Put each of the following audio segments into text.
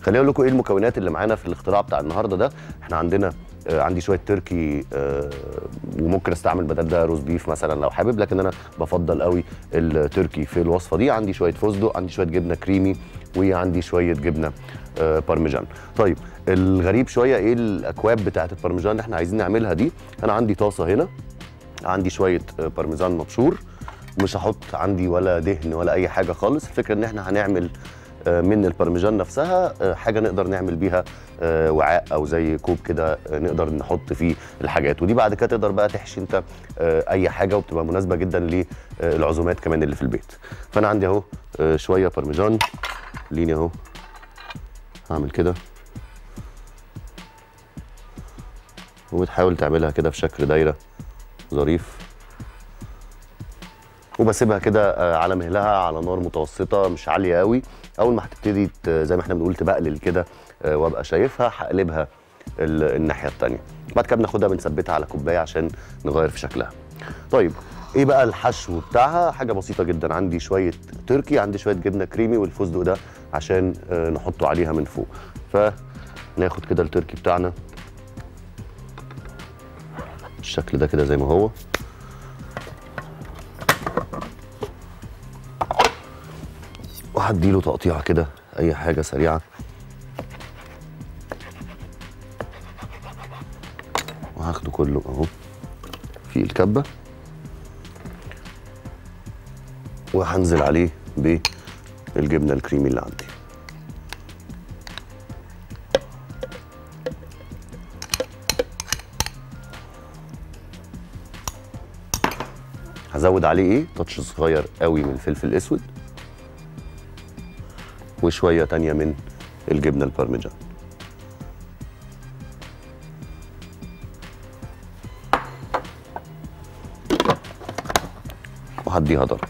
خليني اقول لكم ايه المكونات اللي معانا في الاختراع بتاع النهارده ده احنا عندنا آه، عندي شويه تركي آه، وممكن استعمل بدل ده روز بيف مثلا لو حابب لكن انا بفضل قوي التركي في الوصفه دي عندي شويه فستق عندي شويه جبنه كريمي وعندي شويه جبنه آه، بارميجان طيب الغريب شويه ايه الاكواب بتاعه البارميجان اللي احنا عايزين نعملها دي انا عندي طاسه هنا عندي شويه آه، بارميزان مبشور مش هحط عندي ولا دهن ولا اي حاجه خالص الفكره ان احنا هنعمل آه، من البارميجان نفسها آه، حاجه نقدر نعمل بيها آه، وعاء او زي كوب كده آه، نقدر نحط فيه الحاجات ودي بعد كده تقدر بقى تحشي انت آه، اي حاجه وبتبقى مناسبه جدا للعزومات كمان اللي في البيت فانا عندي اهو آه، شويه بارميجان ليني اهو هعمل كده وبتحاول تعملها كده في شكل دايره ظريف وبسيبها كده آه، على مهلها على نار متوسطه مش عاليه قوي اول ما هتبتدي ت- زي ما احنا بنقول تبقلل كده آه، وابقى شايفها هقلبها ال- الناحيه الثانيه بعد كده بناخدها بنثبتها على كوبايه عشان نغير في شكلها طيب ايه بقى الحشو بتاعها حاجه بسيطه جدا عندي شويه تركي عندي شويه جبنه كريمي والفستق ده عشان آه، نحطه عليها من فوق فناخد كده التركي بتاعنا الشكل ده كده زي ما هو وهديله تقطيعه كده اي حاجه سريعه وهاخده كله اهو في الكبه وهنزل عليه بالجبنه الكريمي اللي عندي هزود عليه ايه تاتش صغير قوي من الفلفل الاسود وشويه تانية من الجبنه البارميجان وهديها ضربه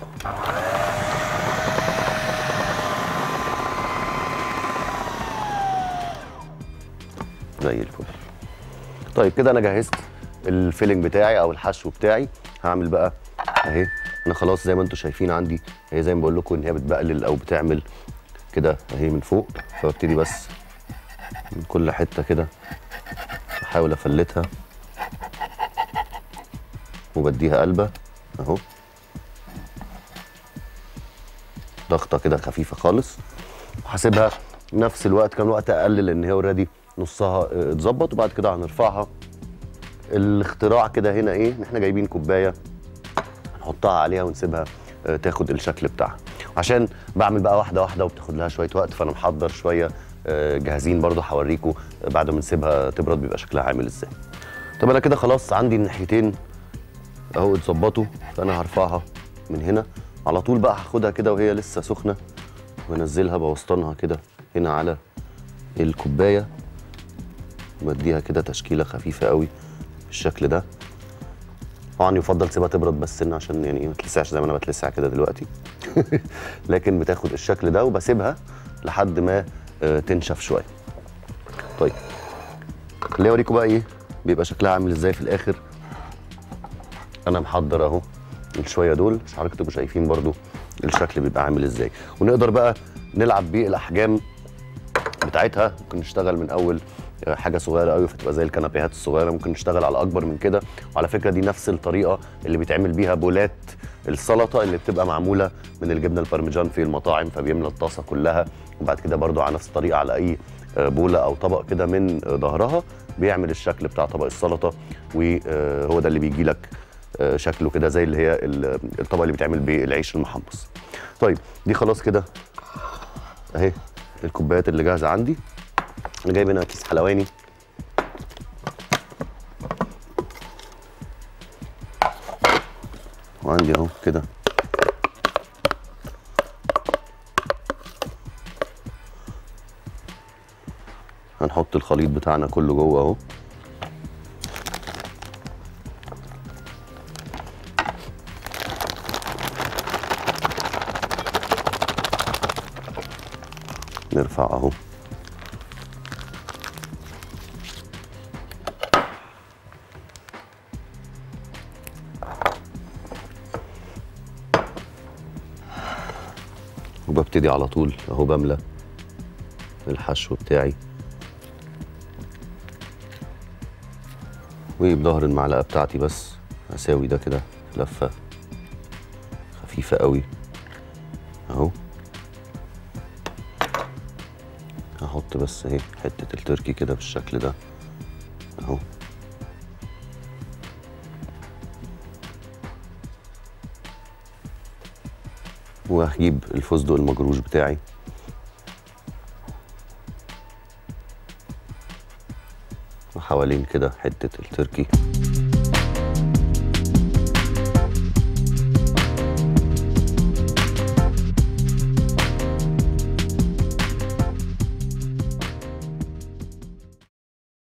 زي الفل طيب كده انا جهزت الفيلنج بتاعي او الحشو بتاعي هعمل بقى اهي انا خلاص زي ما انتم شايفين عندي هي زي ما بقول لكم ان هي بتبقلل او بتعمل كده اهي من فوق فببتدي بس من كل حته كده احاول افلتها وبديها قلبه اهو ضغطه كده خفيفه خالص وهسيبها نفس الوقت كان وقت اقل لان هي اوريدي نصها اه، اتظبط وبعد كده هنرفعها الاختراع كده هنا ايه ان احنا جايبين كوبايه نحطها عليها ونسيبها اه، تاخد الشكل بتاعها عشان بعمل بقى واحده واحده وبتاخد لها شويه وقت فانا محضر شويه اه، جاهزين برضو هوريكم بعد ما نسيبها تبرد بيبقى شكلها عامل ازاي طب انا كده خلاص عندي الناحيتين اهو اتظبطوا فانا هرفعها من هنا على طول بقى هاخدها كده وهي لسه سخنه وانزلها بوسطنها كده هنا على الكوبايه واديها كده تشكيله خفيفه قوي بالشكل ده طبعا يفضل تسيبها تبرد بس سنه عشان يعني ما تلسعش زي ما انا بتلسع كده دلوقتي لكن بتاخد الشكل ده وبسيبها لحد ما آه، تنشف شويه طيب خليني اوريكم بقى ايه بيبقى شكلها عامل ازاي في الاخر انا محضر اهو الشويه دول مش عارف تبقوا شايفين برضو الشكل بيبقى عامل ازاي ونقدر بقى نلعب بالاحجام بتاعتها ممكن نشتغل من اول حاجه صغيره قوي فتبقى زي الكنابيهات الصغيره ممكن نشتغل على اكبر من كده وعلى فكره دي نفس الطريقه اللي بيتعمل بيها بولات السلطه اللي بتبقى معموله من الجبنه البارميجان في المطاعم فبيملى الطاسه كلها وبعد كده برضو على نفس الطريقه على اي بوله او طبق كده من ظهرها بيعمل الشكل بتاع طبق السلطه وهو ده اللي بيجي لك شكله كده زي اللي هي الطبق اللي بيتعمل بالعيش المحمص طيب دي خلاص كده اهي الكوبايات اللي جاهزه عندي انا جايب هنا كيس حلواني وعندي اهو كده هنحط الخليط بتاعنا كله جوه اهو نرفع اهو وببتدي على طول اهو بملى الحشو بتاعي وبظهر المعلقه بتاعتي بس هساوي ده كده لفه خفيفه قوي اهو هحط بس اهي حته التركي كده بالشكل ده اهو وهجيب الفستق المجروش بتاعي وحوالين كده حته التركي